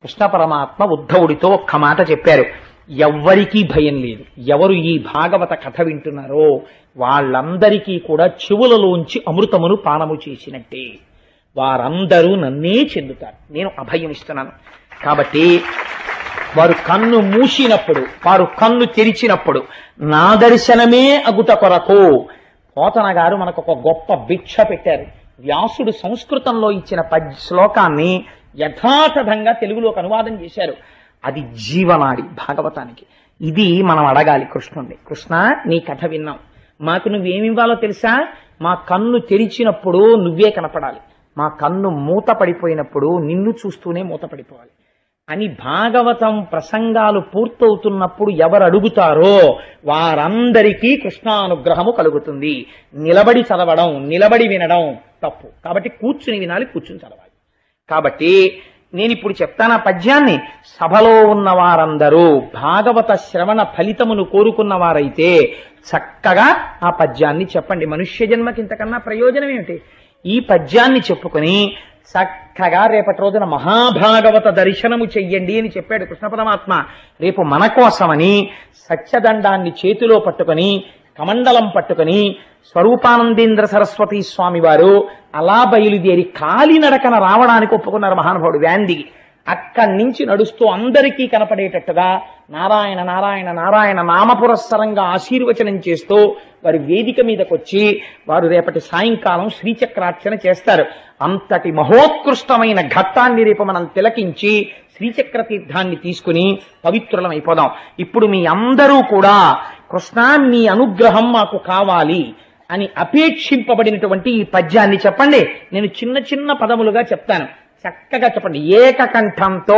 కృష్ణ పరమాత్మ ఉద్ధవుడితో ఒక్క మాట చెప్పారు ఎవ్వరికీ భయం లేదు ఎవరు ఈ భాగవత కథ వింటున్నారో వాళ్ళందరికీ కూడా చెవులలోంచి అమృతమును పానము చేసినట్టే వారందరూ నన్నే చెందుతారు నేను అభయం ఇస్తున్నాను కాబట్టి వారు కన్ను మూసినప్పుడు వారు కన్ను తెరిచినప్పుడు నా దర్శనమే అగుట కొరకు పోతన గారు మనకు ఒక గొప్ప భిక్ష పెట్టారు వ్యాసుడు సంస్కృతంలో ఇచ్చిన పద్ శ్లోకాన్ని యథాతథంగా తెలుగులోకి అనువాదం చేశారు అది జీవనాడి భాగవతానికి ఇది మనం అడగాలి కృష్ణుణ్ణి కృష్ణ నీ కథ విన్నాం మాకు నువ్వేమి ఇవ్వాలో తెలుసా మా కన్ను తెరిచినప్పుడు నువ్వే కనపడాలి మా కన్ను మూత పడిపోయినప్పుడు నిన్ను చూస్తూనే మూత పడిపోవాలి అని భాగవతం ప్రసంగాలు పూర్తవుతున్నప్పుడు ఎవరు అడుగుతారో వారందరికీ కృష్ణానుగ్రహము కలుగుతుంది నిలబడి చదవడం నిలబడి వినడం తప్పు కాబట్టి కూర్చుని వినాలి కూర్చుని చదవాలి కాబట్టి నేను ఇప్పుడు చెప్తాను ఆ పద్యాన్ని సభలో ఉన్న వారందరూ భాగవత శ్రవణ ఫలితమును కోరుకున్న వారైతే చక్కగా ఆ పద్యాన్ని చెప్పండి మనుష్య జన్మకి ఇంతకన్నా ప్రయోజనం ఏమిటి ఈ పద్యాన్ని చెప్పుకొని చక్కగా రేపటి రోజున మహాభాగవత దర్శనము చెయ్యండి అని చెప్పాడు కృష్ణ పరమాత్మ రేపు మన కోసమని సత్యదండాన్ని చేతిలో పట్టుకొని కమండలం పట్టుకొని స్వరూపానందేంద్ర సరస్వతి స్వామి వారు అలా బయలుదేరి కాలినడకన రావడానికి ఒప్పుకున్నారు మహానుభావుడు వ్యాందిగి అక్కడి నుంచి నడుస్తూ అందరికీ కనపడేటట్టుగా నారాయణ నారాయణ నారాయణ నామపురస్సరంగా ఆశీర్వచనం చేస్తూ వారి వేదిక మీదకొచ్చి వారు రేపటి సాయంకాలం శ్రీచక్రార్చన చేస్తారు అంతటి మహోత్కృష్టమైన ఘట్టాన్ని రేపు మనం తిలకించి శ్రీచక్ర తీర్థాన్ని తీసుకుని పవిత్రులం అయిపోదాం ఇప్పుడు మీ అందరూ కూడా కృష్ణ మీ అనుగ్రహం మాకు కావాలి అని అపేక్షింపబడినటువంటి ఈ పద్యాన్ని చెప్పండి నేను చిన్న చిన్న పదములుగా చెప్తాను చక్కగా చెప్పండి ఏకకంఠంతో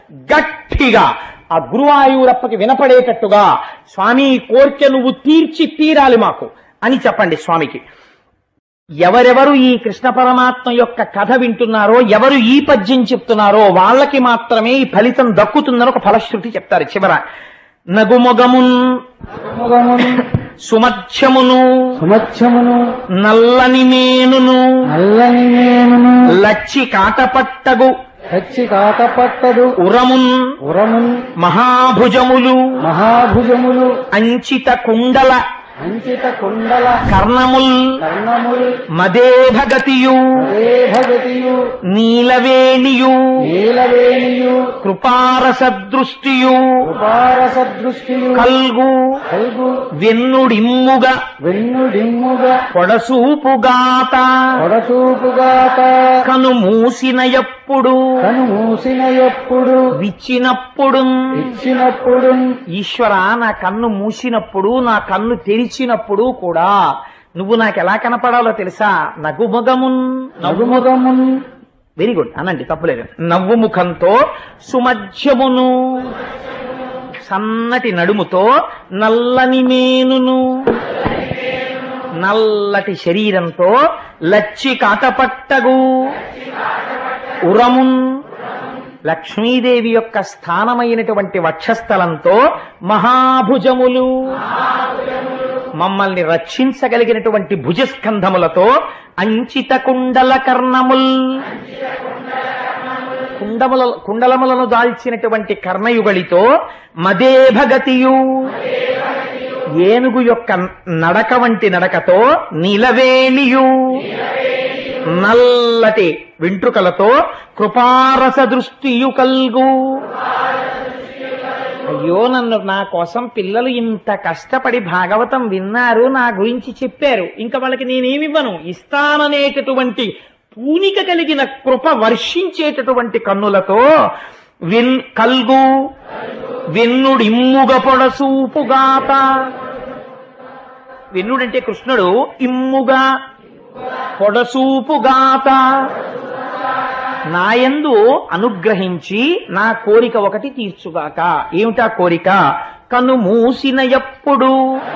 గట్టిగా ఆ గురువాయూరప్పకి వినపడేటట్టుగా స్వామి ఈ కోరిక నువ్వు తీర్చి తీరాలి మాకు అని చెప్పండి స్వామికి ఎవరెవరు ఈ కృష్ణ పరమాత్మ యొక్క కథ వింటున్నారో ఎవరు ఈ పద్యం చెప్తున్నారో వాళ్ళకి మాత్రమే ఈ ఫలితం దక్కుతుందని ఒక ఫలశ్రుతి చెప్తారు చివర నగుమొగమున్ ముఖమును సుమధ్యమును సుమత్యమును నల్లని మేనును నల్లని మేనును లచ్చి కాటపట్టగు కచ్చి కాకపట్టదు ఉరమున్ ఉరమున్ మహాభుజములు మహాభుజములు అంచిత కుండల అంచిత కుండల కర్ణముల్ కర్ణములు మదేభగతియు అదే భగతియు నీలవేణియు నీలవేణియు కృపారసదృష్టియు కృపారసదృష్టియు కల్గు కల్గు వెన్నుడిమ్ముగ వెన్నుడిమ్ముగా పొడసూపుగాత పొడచూపుగాక కను మూసిన ఎప్పుడు కను మూసిన ఎప్పుడు విచ్చినప్పుడు ఇచ్చినప్పుడు ఈశ్వర నా కన్ను మూసినప్పుడు నా కన్ను తెరిచినప్పుడు కూడా నువ్వు నాకు ఎలా కనపడాలో తెలుసా నగుమగమున్ నవ్వు నగుముఖమున్ వెరీ గుడ్ అనండి తప్పులేదు నవ్వు ముఖంతో సుమధ్యమును సన్నటి నడుముతో నల్లని మేనును నల్లటి శరీరంతో లచ్చి కాటపట్టగు ఉరమున్ లక్ష్మీదేవి యొక్క స్థానమైనటువంటి వక్షస్థలంతో మహాభుజములు మమ్మల్ని రక్షించగలిగినటువంటి భుజస్కంధములతో అంచిత కుండల కర్ణముల్ కుండముల కుండలములను దాల్చినటువంటి కర్ణయుగళితో మదే భగతియు ఏనుగు యొక్క నడక వంటి నడకతో నిలవేణియు నల్లటి వెంట్రుకలతో కృపారస దృష్టియు కల్గు అయ్యో నన్ను నా కోసం పిల్లలు ఇంత కష్టపడి భాగవతం విన్నారు నా గురించి చెప్పారు ఇంకా వాళ్ళకి నేనేమివ్వను ఇస్తాననేటటువంటి పూనిక కలిగిన కృప వర్షించేటటువంటి కన్నులతో విన్ కల్గు వెన్నుడిమ్ముగ పొడసూపుగాత వెన్నుడంటే కృష్ణుడు ఇమ్ముగా పొడసూపుగాత నాయందు అనుగ్రహించి నా కోరిక ఒకటి తీర్చుగాక ఏమిటా కోరిక కను మూసిన ఎప్పుడు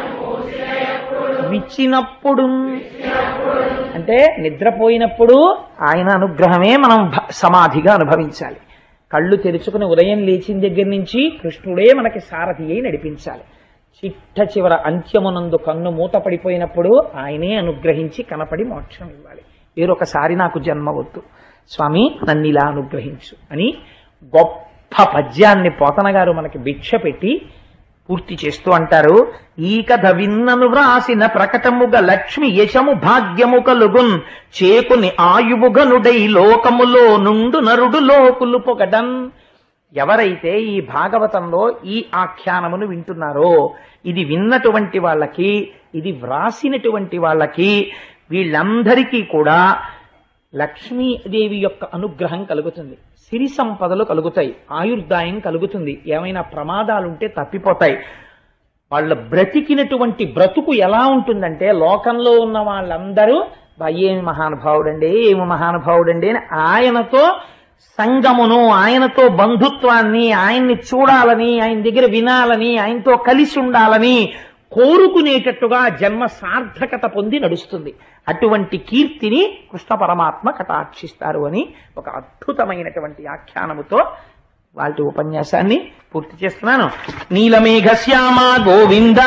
విచ్చినప్పుడు అంటే నిద్రపోయినప్పుడు ఆయన అనుగ్రహమే మనం భ- సమాధిగా అనుభవించాలి కళ్ళు తెరుచుకుని ఉదయం లేచిన దగ్గర నుంచి కృష్ణుడే మనకి సారథి అయి నడిపించాలి చిట్ట చివర అంత్యమునందు కన్ను మూత పడిపోయినప్పుడు ఆయనే అనుగ్రహించి కనపడి మోక్షం ఇవ్వాలి వేరొకసారి నాకు జన్మ వద్దు స్వామి నన్ను ఇలా అనుగ్రహించు అని గొప్ప గొప్ప పద్యాన్ని పోతన గారు మనకి భిక్ష పెట్టి పూర్తి చేస్తూ అంటారు ఈ కథ విన్నను వ్రాసిన ప్రకటముగ లక్ష్మి యశము భాగ్యము కలుగున్ చేకుని ఆయువుగనుడై లోకములో నుండు నరుడు లోకులు పొగడన్ ఎవరైతే ఈ భాగవతంలో ఈ ఆఖ్యానమును వింటున్నారో ఇది విన్నటువంటి వాళ్ళకి ఇది వ్రాసినటువంటి వాళ్ళకి వీళ్ళందరికీ కూడా లక్ష్మీదేవి యొక్క అనుగ్రహం కలుగుతుంది సిరి సంపదలు కలుగుతాయి ఆయుర్దాయం కలుగుతుంది ఏమైనా ప్రమాదాలుంటే తప్పిపోతాయి వాళ్ళ బ్రతికినటువంటి బ్రతుకు ఎలా ఉంటుందంటే లోకంలో ఉన్న వాళ్ళందరూ "బా, ఏమి మహానుభావుడండి ఏమి మహానుభావుడండి అని ఆయనతో సంగమును ఆయనతో బంధుత్వాన్ని ఆయన్ని చూడాలని ఆయన దగ్గర వినాలని ఆయనతో కలిసి ఉండాలని కోరుకునేటట్టుగా జన్మ సార్థకత పొంది నడుస్తుంది అటువంటి కీర్తిని కృష్ణ పరమాత్మ కటాక్షిస్తారు అని ఒక అద్భుతమైనటువంటి ఆఖ్యానముతో వాళ్ళ ఉపన్యాసాన్ని పూర్తి చేస్తున్నాను నీలమేఘ శ్యామ గోవింద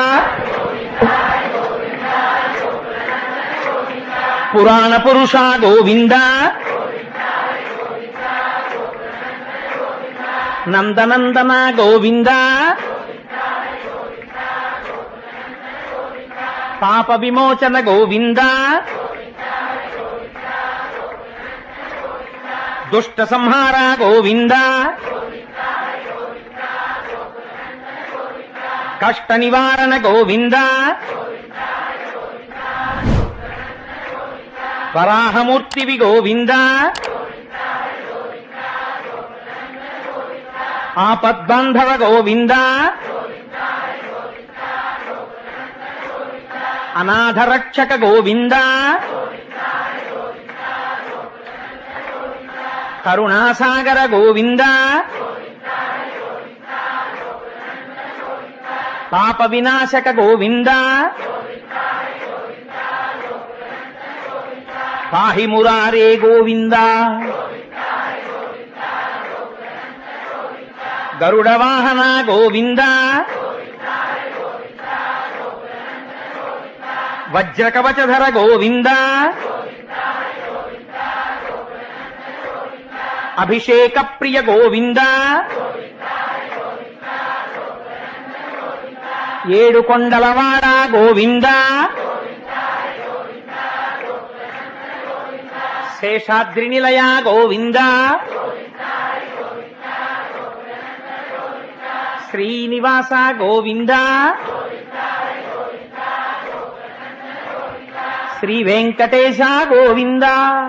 పురాణ పురుష గోవింద నందనందన గోవింద పాప విమోచన గోవింద దుష్ట సంహార గోవింద కష్ట నివారణ గోవింద వరాహమూర్తివి గోవింద ఆపద్బంధవ గోవింద అనాథరక్షక గోవింద కరుణాసాగర గోవింద పాప వినాశక గోవింద పాహి మురారే గోవింద గరుడ వాహన గోవింద వజ్రకవచధర గోవింద అభిషేక ప్రియ గోవింద ఏడు కొండలవాడ గోవింద శేషాద్రి నిలయ గోవింద శ్రీనివాస గోవింద శ్రీ వెంకటేశ గోవింద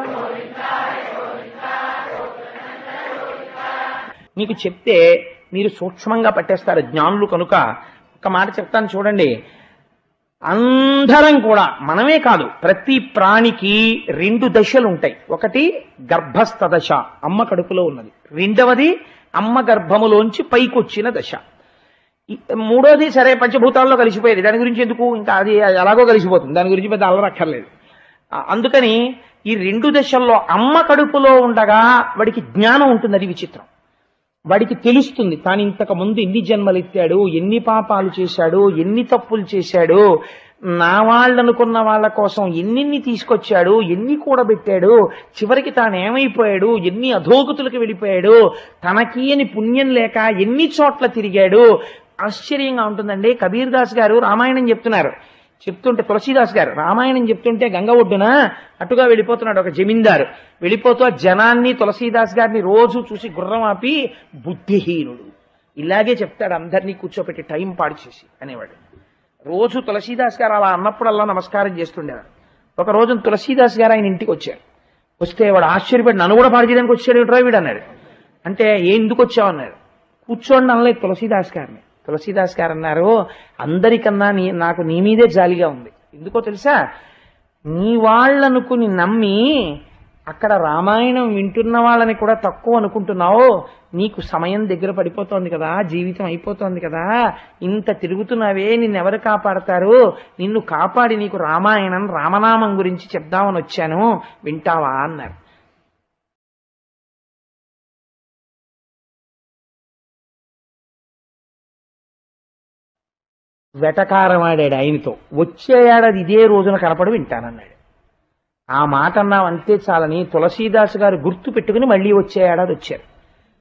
మీకు చెప్తే మీరు సూక్ష్మంగా పట్టేస్తారు జ్ఞానులు కనుక ఒక మాట చెప్తాను చూడండి అందరం కూడా మనమే కాదు ప్రతి ప్రాణికి రెండు దశలు ఉంటాయి ఒకటి గర్భస్థ దశ అమ్మ కడుపులో ఉన్నది రెండవది అమ్మ గర్భములోంచి పైకొచ్చిన దశ ఈ మూడోది సరే పంచభూతాల్లో కలిసిపోయేది దాని గురించి ఎందుకు ఇంకా అది ఎలాగో కలిసిపోతుంది దాని గురించి పెద్ద అల్లరక్కర్లేదు ఆ, అందుకని ఈ రెండు దశల్లో అమ్మ కడుపులో ఉండగా వాడికి జ్ఞానం ఉంటుంది అది విచిత్రం వాడికి తెలుస్తుంది తాను ఇంతకు ముందు ఎన్ని జన్మలు ఎత్తాడు ఎన్ని పాపాలు చేశాడు ఎన్ని తప్పులు చేశాడు నా వాళ్ళనుకున్న వాళ్ళ కోసం ఎన్నిన్ని తీసుకొచ్చాడు ఎన్ని కూడబెట్టాడు చివరికి తాను ఏమైపోయాడు ఎన్ని అధోగతులకు వెళ్ళిపోయాడు తనకి అని పుణ్యం లేక ఎన్ని చోట్ల తిరిగాడు ఆశ్చర్యంగా ఉంటుందండి కబీర్ దాస్ గారు రామాయణం చెప్తున్నారు చెప్తుంటే తులసీదాస్ గారు రామాయణం చెప్తుంటే గంగ ఒడ్డున అటుగా వెళ్ళిపోతున్నాడు ఒక జమీందారు వెళ్ళిపోతూ ఆ జనాన్ని తులసీదాస్ గారిని రోజు చూసి గుర్రం ఆపి బుద్ధిహీనుడు ఇలాగే చెప్తాడు అందరినీ కూర్చోపెట్టి టైం పాడు చేసి అనేవాడు రోజు తులసీదాస్ గారు అలా అన్నప్పుడల్లా నమస్కారం చేస్తుండేవాడు ఒక రోజు తులసీదాస్ గారు ఆయన ఇంటికి వచ్చారు వస్తే వాడు ఆశ్చర్యపడి నన్ను కూడా పాడు చేయడానికి వచ్చాడు ఏంట్రా వీడు అన్నాడు అంటే ఏ ఎందుకు వచ్చావు అన్నారు కూర్చోండి అనలేదు తులసీదాస్ గారిని తులసీదాస్ గారు అన్నారు అందరికన్నా నీ నాకు నీ మీదే జాలిగా ఉంది ఎందుకో తెలుసా నీ వాళ్ళనుకుని నమ్మి అక్కడ రామాయణం వింటున్న వాళ్ళని కూడా తక్కువ అనుకుంటున్నావు నీకు సమయం దగ్గర పడిపోతోంది కదా జీవితం అయిపోతోంది కదా ఇంత తిరుగుతున్నావే నిన్నెవరు కాపాడతారు నిన్ను కాపాడి నీకు రామాయణం రామనామం గురించి చెప్దామని వచ్చాను వింటావా అన్నారు వెటకారం ఆడాడు ఆయనతో వచ్చే ఏడాది ఇదే రోజున కనపడి వింటానన్నాడు ఆ మాట అన్నాం అంతే చాలని తులసీదాస్ గారు గుర్తు పెట్టుకుని మళ్ళీ వచ్చే ఏడాది వచ్చారు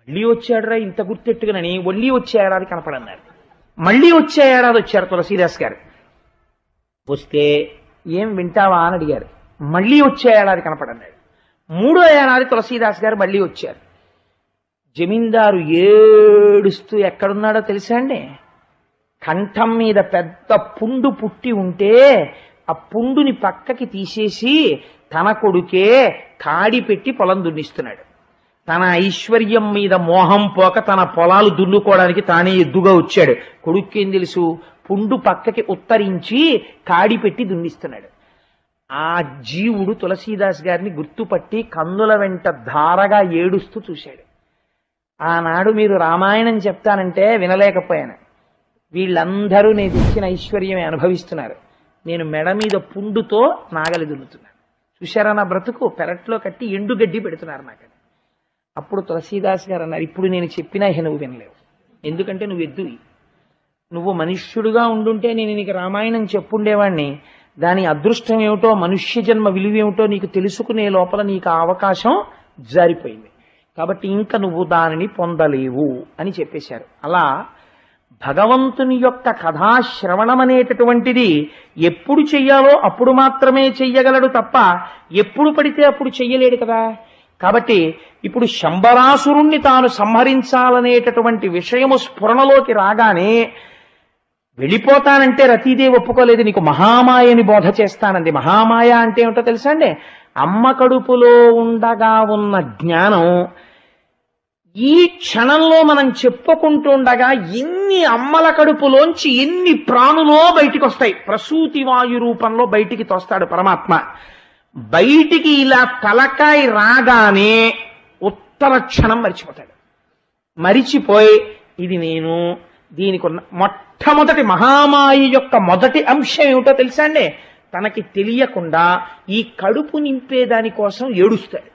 మళ్ళీ వచ్చాడురా ఇంత గుర్తెట్టుకునని మళ్ళీ వచ్చే ఏడాది కనపడన్నారు మళ్ళీ వచ్చే ఏడాది వచ్చారు తులసీదాస్ గారు వస్తే ఏం వింటావా అని అడిగారు మళ్ళీ వచ్చే ఏడాది కనపడన్నాడు మూడో ఏడాది తులసీదాస్ గారు మళ్ళీ వచ్చారు జమీందారు ఏడుస్తూ ఎక్కడున్నాడో తెలుసా అండి కంఠం మీద పెద్ద పుండు పుట్టి ఉంటే ఆ పుండుని పక్కకి తీసేసి తన కొడుకే కాడి పెట్టి పొలం దున్నిస్తున్నాడు తన ఐశ్వర్యం మీద మోహం పోక తన పొలాలు దున్నుకోవడానికి తానే ఎద్దుగా వచ్చాడు కొడుక్కేం తెలుసు పుండు పక్కకి ఉత్తరించి కాడి పెట్టి దున్నిస్తున్నాడు ఆ జీవుడు తులసీదాస్ గారిని గుర్తుపట్టి కన్నుల వెంట ధారగా ఏడుస్తూ చూశాడు ఆనాడు మీరు రామాయణం చెప్తానంటే వినలేకపోయాను వీళ్ళందరూ నేను తెచ్చిన ఐశ్వర్యమే అనుభవిస్తున్నారు నేను మెడ మీద పుండుతో నాగలి దున్నుతున్నాను చూశారా నా బ్రతుకు పెరట్లో కట్టి ఎండుగడ్డి పెడుతున్నారు నాకు అప్పుడు తులసీదాస్ గారు అన్నారు ఇప్పుడు నేను చెప్పినా ఇక నువ్వు వినలేవు ఎందుకంటే నువ్వు ఎద్దువి నువ్వు మనుష్యుడుగా ఉండుంటే నేను నీకు రామాయణం చెప్పుండేవాణ్ణి దాని అదృష్టం ఏమిటో మనుష్య జన్మ విలువ ఏమిటో నీకు తెలుసుకునే లోపల నీకు ఆ అవకాశం జారిపోయింది కాబట్టి ఇంకా నువ్వు దానిని పొందలేవు అని చెప్పేశారు అలా భగవంతుని యొక్క కథాశ్రవణం అనేటటువంటిది ఎప్పుడు చెయ్యాలో అప్పుడు మాత్రమే చెయ్యగలడు తప్ప ఎప్పుడు పడితే అప్పుడు చెయ్యలేడు కదా కాబట్టి ఇప్పుడు శంబరాసురుణ్ణి తాను సంహరించాలనేటటువంటి విషయము స్ఫురణలోకి రాగానే వెళ్ళిపోతానంటే రతీదేవి ఒప్పుకోలేదు నీకు మహామాయని బోధ చేస్తానంది మహామాయ అంటే ఏమిటో తెలుసా అండి అమ్మ కడుపులో ఉండగా ఉన్న జ్ఞానం ఈ క్షణంలో మనం చెప్పుకుంటుండగా ఎన్ని అమ్మల కడుపులోంచి ఎన్ని ప్రాణులో బయటికి వస్తాయి ప్రసూతి వాయు రూపంలో బయటికి తోస్తాడు పరమాత్మ బయటికి ఇలా తలకాయ రాగానే ఉత్తర క్షణం మరిచిపోతాడు మరిచిపోయి ఇది నేను దీనికి ఉన్న మొట్టమొదటి మహామాయ యొక్క మొదటి అంశం ఏమిటో తెలుసా అండి తనకి తెలియకుండా ఈ కడుపు నింపేదాని కోసం ఏడుస్తాడు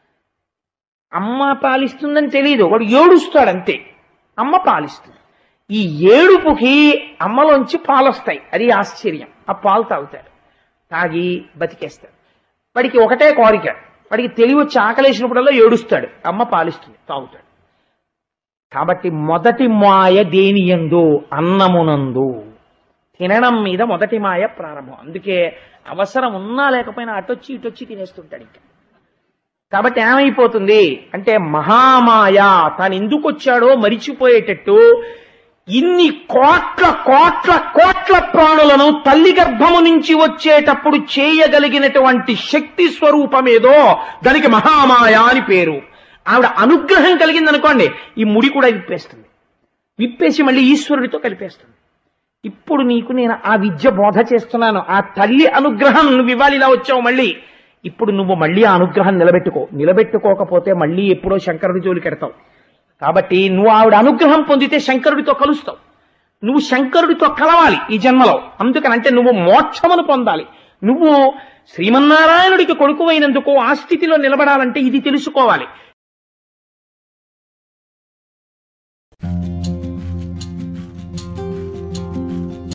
అమ్మ పాలిస్తుందని తెలియదు వాడు ఏడుస్తాడు అంతే అమ్మ పాలిస్తుంది ఈ ఏడుపుకి అమ్మలోంచి పాలొస్తాయి అది ఆశ్చర్యం ఆ పాలు తాగుతాడు తాగి బతికేస్తాడు వాడికి ఒకటే కోరిక వాడికి తెలివి వచ్చి ఆకలేసినప్పుడల్లా ఏడుస్తాడు అమ్మ పాలిస్తుంది తాగుతాడు కాబట్టి మొదటి మాయ దేనియందు అన్నమునందు తినడం మీద మొదటి మాయ ప్రారంభం అందుకే అవసరం ఉన్నా లేకపోయినా అటొచ్చి ఇటొచ్చి తినేస్తుంటాడు ఇంకా కాబట్టి ఏమైపోతుంది అంటే మహామాయ తాను ఎందుకు వచ్చాడో మరిచిపోయేటట్టు ఇన్ని కోట్ల కోట్ల కోట్ల ప్రాణులను తల్లి గర్భము నుంచి వచ్చేటప్పుడు చేయగలిగినటువంటి శక్తి స్వరూపమేదో దానికి మహామాయ అని పేరు ఆవిడ అనుగ్రహం కలిగింది అనుకోండి ఈ ముడి కూడా విప్పేస్తుంది విప్పేసి మళ్ళీ ఈశ్వరుడితో కలిపేస్తుంది ఇప్పుడు నీకు నేను ఆ విద్య బోధ చేస్తున్నాను ఆ తల్లి అనుగ్రహం నువ్వు ఇవాళ ఇలా వచ్చావు మళ్ళీ ఇప్పుడు నువ్వు మళ్ళీ ఆ అనుగ్రహం నిలబెట్టుకో నిలబెట్టుకోకపోతే మళ్ళీ ఎప్పుడో శంకరుడి జోలికి ఎడతావు కాబట్టి నువ్వు ఆవిడ అనుగ్రహం పొందితే శంకరుడితో కలుస్తావు నువ్వు శంకరుడితో కలవాలి ఈ జన్మలో అందుకనంటే నువ్వు మోక్షమును పొందాలి నువ్వు శ్రీమన్నారాయణుడికి కొడుకువైనందుకు ఆ స్థితిలో నిలబడాలంటే ఇది తెలుసుకోవాలి